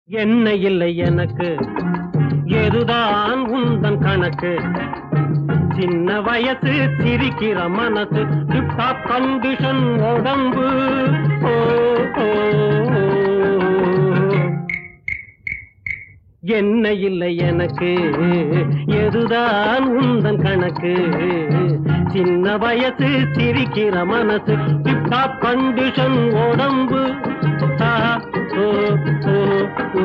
என்ன இல்லை எனக்கு எதுதான் உந்தன் கணக்கு சின்ன வயசு சிரிக்கிற மனசு டிப்டாப் கண்டிஷன் உடம்பு ஓ, ஓ, ஓ. என்ன இல்லை எனக்கு எதுதான் உந்தன் கணக்கு சின்ன வயசு சிரிக்கிற மனசு டிப்டாப் கண்டிஷன் உடம்பு ஆ, ஓ, ஓ, ஓ.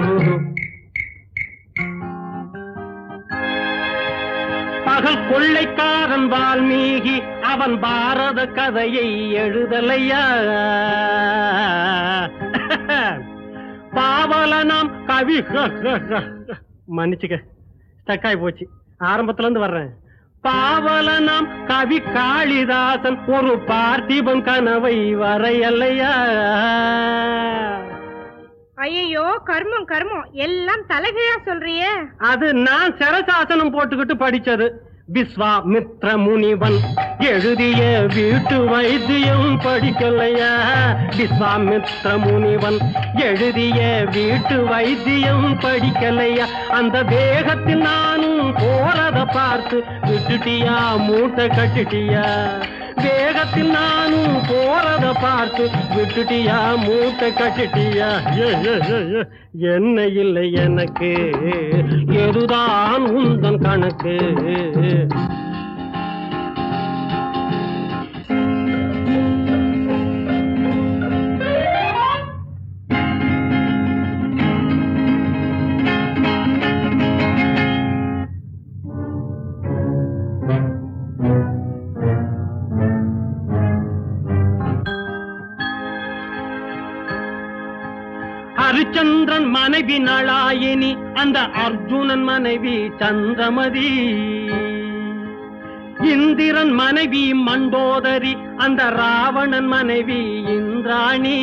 பகல் கொள்ளைக்காரன் வால்மீகி அவன் பாரத கதையை எழுதலையா பாவலனாம் கவி மன்னிச்சுக்க ஸ்டக்காய் போச்சு ஆரம்பத்துல இருந்து வர்றேன் பாவலனாம் கவி காளிதாசன் ஒரு பார்த்திபன் கனவை வரையலையா ஐயோ கர்மம் கர்மம் எல்லாம் தலைகீழா சொல்றியே அது நான் சரசாசனம் போட்டுக்கிட்டு படிச்சது விஸ்வாமித்ர முனிவன் எழுதிய வீட்டு வைத்தியம் படிக்கலையா விஸ்வாமித்ர முனிவன் எழுதிய வீட்டு வைத்தியம் படிக்கலையா அந்த வேகத்தில் நானும் போறத பார்த்து விட்டுட்டியா மூட்டை கட்டிட்டியா வேகத்தில் நானும் போறத பார்த்து விட்டுட்டியா மூட்டை கட்டிட்டியா ஏ, ஏ, ஏ, ஏ. என்ன இல்லை எனக்கு எதுதான் உந்தன் கணக்கு ஹரிச்சந்திரன் மனைவி நளாயினி அந்த அர்ஜுனன் மனைவி சந்திரமதி இந்திரன் மனைவி மண்டோதரி அந்த ராவணன் மனைவி இந்திராணி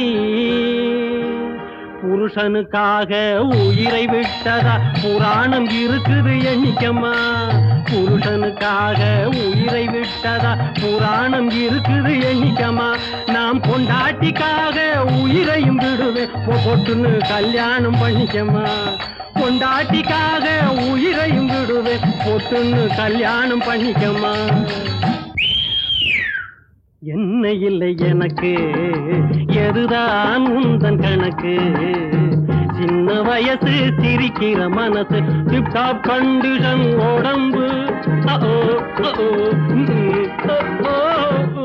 புருஷனுக்காக உயிரை விட்டதா புராணம் இருக்குது எண்ணிக்கம்மா புருஷனுக்காக உயிரை விட்டதா புராணம் இருக்குது எண்ணிக்கம்மா நாம் கொண்டாட்டிக்காக உயிரையும் விடுவேன் பொ- பொட்டுன்னு கல்யாணம் பண்ணிக்கம்மா கொண்டாட்டிக்காக உயிரையும் விடுவேன் பொட்டுன்னு கல்யாணம் பண்ணிக்கம்மா என்ன இல்லை எனக்கு எதுதான் உந்தன் கணக்கு சின்ன வயசு சிரிக்கிற மனசு டிப்டாப் கண்டிஷன் உடம்பு அ, ஓ, அ, ஓ, ம், ம், அ, ஓ.